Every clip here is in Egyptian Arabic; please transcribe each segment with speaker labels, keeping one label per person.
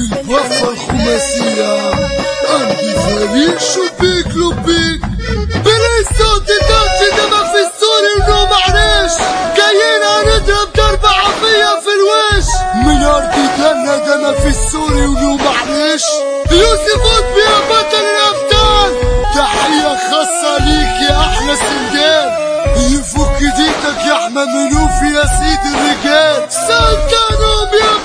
Speaker 1: البفة الخماسية عندي فريق شبيك لبيك بلاي صوت الدم دمك في السوري ونو معلش جايين هنضرب ضربة عافية في الوش من أرض دنا دمك في السوري ونو معلش يوسف قطبي يا بطل الأبطال تحية خاصة ليك يا أحلى سندان يفك ديتك يا أحمد منوف يا سيد الرجال سلطانهم يا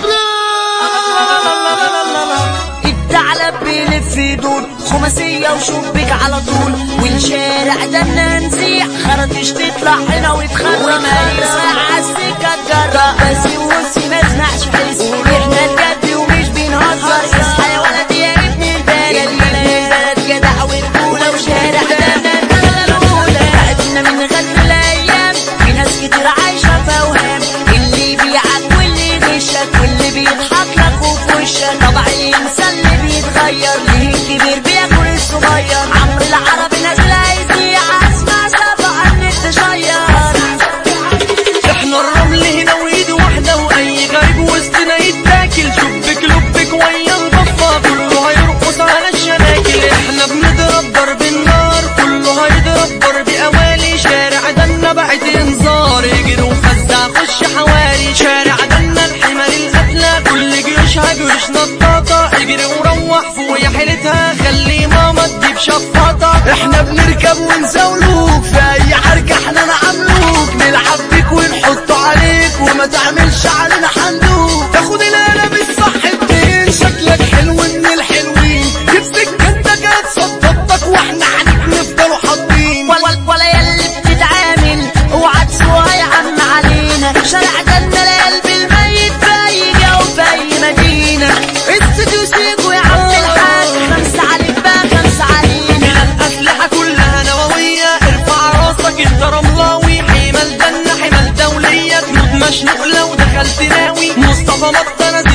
Speaker 1: براد
Speaker 2: الثعلب بيلف يدور خماسية وشبك على طول والشارع ده ننزيع خرطش تطلع هنا وتخرم هيسمع عالسكة تجرى بس وسي ما تسمعش حس احنا الجد ومش بنهزر اصحى يا ولد يا ابن البلد البلد جدع ورجولة وشارع ده الدولة الأولى بعدنا من غد الأيام في ناس كتير عايشة في أوهام اللي بيعك واللي يغشك واللي بيضحك لك وفي وشك طبع الإنسان اللي بيتغير ليه الكبير بياكل الصغير عمرو العربي نازل هيذيع اسمع سبع عنك تشير
Speaker 3: احنا الرمل هنا وايد واحدة واي غريب وسطنا يتاكل شبك لبك ويا البفة كله هيرقص على الشناكل احنا بنضرب ضرب النار كله هيضرب ضرب اوالي شارع دنا بعد انذار اجري وفزع خش حواري شارع دنا الحمل القتلى كل جيوشها جيوش نطاطة اجري وروح فوق يا حيلتها خلي ماما تجيب شفاطة احنا بنركب ونزولوك في اي حركة احنا نعملوك نلعب بيك ونحط عليك وما تعملش علينا حندوق تاخد القلم الصح الدين شكلك حلو من الحلوين جيب سكتك هتصدقك واحنا عليك نفضلوا حاطين
Speaker 2: ولا ولا يلي بتتعامل اوعى تسوى يا عم علينا شارع جنة لقلب الميت بايجة وفي اي مدينة استوديو سيجو يا عم الحاج خمسة عليك بقى خمسة علينا
Speaker 3: الأسلحة كلها نووية ارفع راسك انت رملاوي حمل جنة حمل دولية جنود مشنوق لو دخلت ناوي مصطفى مطة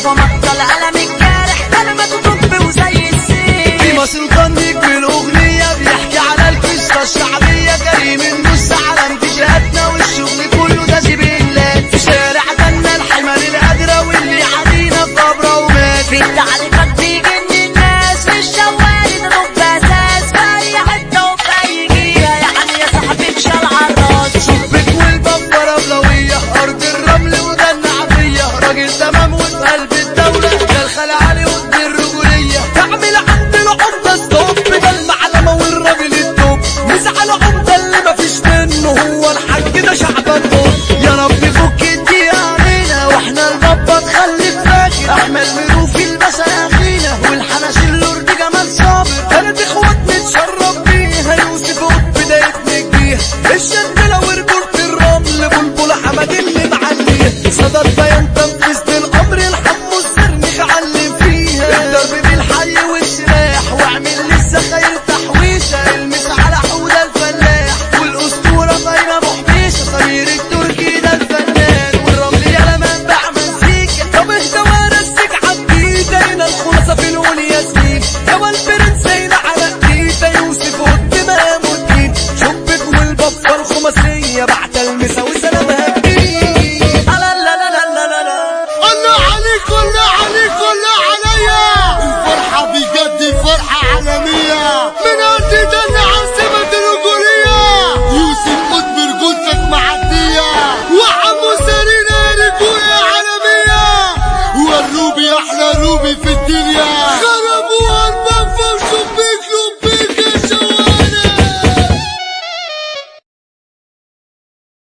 Speaker 2: مصطفى مطل قلم الجارح كلماته طب وزي السيف
Speaker 3: ديما سلطان نجم الأغنية بيحكي على القصة الشعبية كريم النص على انتشاءاتنا والشغل كله ده زبيلات في شارع دنا الحمل القادرة واللي عادينا في قبرة ومات
Speaker 2: في التعليقات بيجن الناس في الشوارع نضرب اساس في اي حته وفي اي جهه يعني يا صاحبي انشال عالراس
Speaker 3: شبك والبفرة بلوية أرض الرمل ودنا عافية راجل تمام وفي قلب الدولة ده الخلعاني ودي الرجولية تعمل عند العمدة ستوب ده المعلمة والراجل التوب نزعل عمدة اللي مفيش منه هو الحاج ده شعب النور يا رب فك الدقيقة علينا واحنا البابا تخلي فاكر احمد مروفي الباشا يا اخينا والحنش اللورد جمال صابر كانت اخوات نتشرف بيها يوسف قط بدايتنا بيها الشدلة ورجولة الرمل بلبل حمد اللي معليه صدر بيان تنفذت الامر الحم السرني علم فيها الضرب بالحي والسلاح واعمل للسخاير تحويشه المس على حوده الفلاح والاسطوره طايره محبيشه سمير التركي ده الفنان والرمل يا منبع مزيكا طب اهدى ورسك عالجيده هنا الخلاصه في القول ياسمين يا البرنس هنا على ايده يوسف قد ما الدين شبك والبفه الخماسيه بعد المسا وسلامها الدين لا لا لا لا لا لا لا
Speaker 1: الله عليك الله عليك الله عليا الفرحة بجد فرحة عالمية